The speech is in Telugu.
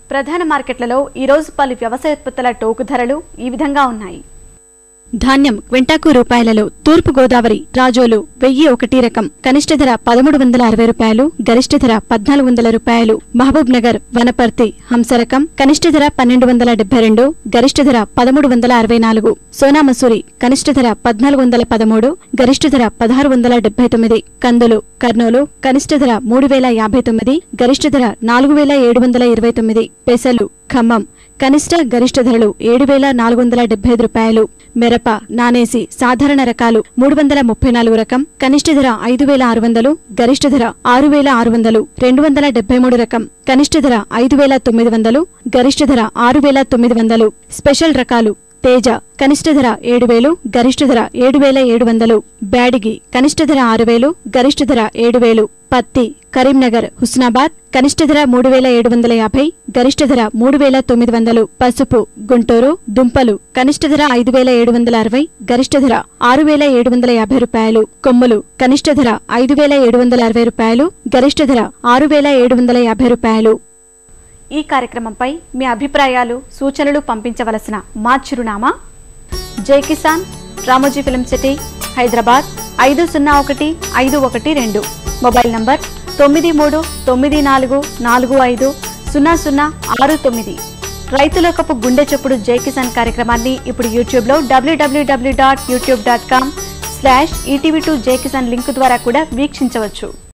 ప్రధాన మార్కెట్లలో ఈరోజు పలు వ్యవసాయోత్పత్తుల టోకు ధరలు ఈ విధంగా ఉన్నాయి ధాన్యం క్వింటాకు రూపాయలలో తూర్పు గోదావరి రాజోలు వెయ్యి ఒకటి రకం కనిష్ట ధర పదమూడు వందల అరవై రూపాయలు గరిష్ట ధర పద్నాలుగు వందల రూపాయలు మహబూబ్ నగర్ వనపర్తి హంస రకం కనిష్ట ధర పన్నెండు వందల డెబ్బై రెండు గరిష్ట ధర పదమూడు వందల అరవై నాలుగు సోనా మసూరి కనిష్ట ధర పద్నాలుగు వందల పదమూడు గరిష్ట ధర పదహారు వందల డెబ్బై తొమ్మిది కందులు కర్నూలు కనిష్ట ధర మూడు వేల యాభై తొమ్మిది గరిష్ట ధర నాలుగు వేల ఏడు వందల ఇరవై తొమ్మిది పెసలు ఖమ్మం కనిష్ట గరిష్ట ధరలు ఏడు వేల నాలుగు వందల డెబ్బై ఐదు రూపాయలు మిరప నానేసి సాధారణ రకాలు మూడు వందల ముప్పై నాలుగు రకం కనిష్ట ధర ఐదు వేల ఆరు వందలు గరిష్ట ధర ఆరు వేల ఆరు వందలు రెండు వందల డెబ్బై మూడు రకం కనిష్ట ధర ఐదు వేల తొమ్మిది వందలు గరిష్ట ధర ఆరు వేల తొమ్మిది వందలు స్పెషల్ రకాలు తేజ కనిష్ట ధర ఏడు వేలు గరిష్ట ధర ఏడు వేల ఏడు వందలు బ్యాడిగి కనిష్ట ధర ఆరు వేలు గరిష్ట ధర ఏడు వేలు పత్తి కరీంనగర్ హుస్నాబాద్ కనిష్ట ధర మూడు వేల ఏడు వందల యాభై గరిష్ట ధర మూడు వేల తొమ్మిది వందలు పసుపు గుంటూరు దుంపలు కనిష్ట ధర ఐదు వేల ఏడు వందల అరవై గరిష్ట ధర ఆరు వేల ఏడు వందల యాభై రూపాయలు కొమ్ములు కనిష్ట ధర ఐదు వేల ఏడు వందల అరవై రూపాయలు గరిష్ట ధర ఆరు వేల ఏడు వందల యాభై రూపాయలు ఈ కార్యక్రమంపై మీ అభిప్రాయాలు సూచనలు పంపించవలసిన మా చిరునామా జై కిసాన్ రామోజీ ఫిలిం సిటీ హైదరాబాద్ ఐదు సున్నా ఒకటి ఐదు ఒకటి రెండు మొబైల్ నంబర్ తొమ్మిది మూడు తొమ్మిది నాలుగు నాలుగు ఐదు సున్నా సున్నా ఆరు తొమ్మిది రైతులోకపు గుండె చప్పుడు జై కిసాన్ కార్యక్రమాన్ని ఇప్పుడు యూట్యూబ్లో W W W dot YouTube dot com slash ETV two Jai Kisan link ద్వారా కూడా వీక్షించవచ్చు